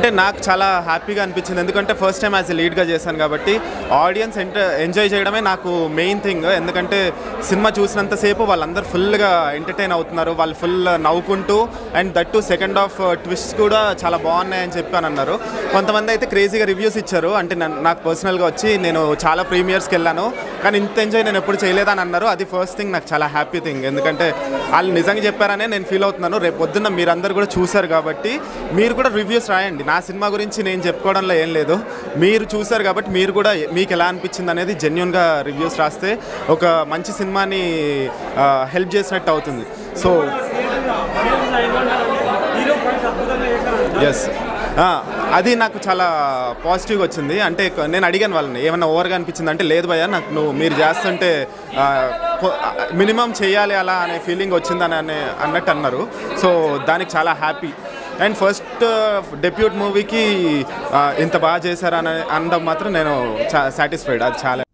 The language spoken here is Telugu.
అంటే నాకు చాలా హ్యాపీగా అనిపించింది ఎందుకంటే ఫస్ట్ టైం యాజ్ ఎ లీడ్గా చేశాను కాబట్టి ఆడియన్స్ ఎంట ఎంజాయ్ చేయడమే నాకు మెయిన్ థింగ్ ఎందుకంటే సినిమా చూసినంతసేపు వాళ్ళందరూ ఫుల్గా ఎంటర్టైన్ అవుతున్నారు వాళ్ళు ఫుల్ నవ్వుకుంటూ and that to second half twist కూడా చాలా బాగున్నాయని చెప్పి అని అన్నారు కొంతమంది అయితే క్రేజీగా రివ్యూస్ ఇచ్చారు అంటే నన్ను- నాకు పర్సనల్గా వచ్చి నేను చాలా ప్రీమియర్స్కి వెళ్ళాను కానీ ఇంత ఎంజాయ్ నేను ఎప్పుడు చేయలేదని అన్నారు అది ఫస్ట్ థింగ్ నాకు చాలా హ్యాపీ థింగ్ ఎందుకంటే వాళ్ళు నిజంగా చెప్పారనే నేను ఫీల్ అవుతున్నాను రేపు పొద్దున్న మీరందరూ కూడా చూశారు కాబట్టి మీరు కూడా రివ్యూస్ రాయండి నా సినిమా గురించి నేను చెప్పుకోవడంలో ఏం లేదు మీరు చూశారు కాబట్టి మీరు కూడా మీకు ఎలా అనిపించింది అనేది జెన్యున్గా రివ్యూస్ రాస్తే ఒక మంచి సినిమాని హెల్ప్ చేసినట్టు అవుతుంది సో ఎస్ అది నాకు చాలా పాజిటివ్గా వచ్చింది అంటే కొ- నేను అడిగాను వాళ్ళని ఏమన్నా ఓవర్గా అనిపించింది అంటే లేదు భయ్యా నాకు నువ్వు మీరు చేస్తుంటే మినిమం చేయాలి అలా అనే ఫీలింగ్ వచ్చిందని అనే అన్నట్టు అన్నారు సో దానికి చాలా హ్యాపీ అండ్ ఫస్ట్ డెబ్యూట్ మూవీకి ఇంత బాగా చేశారని అనడం మాత్రం నేను సాటిస్ఫైడ్ అది చాలా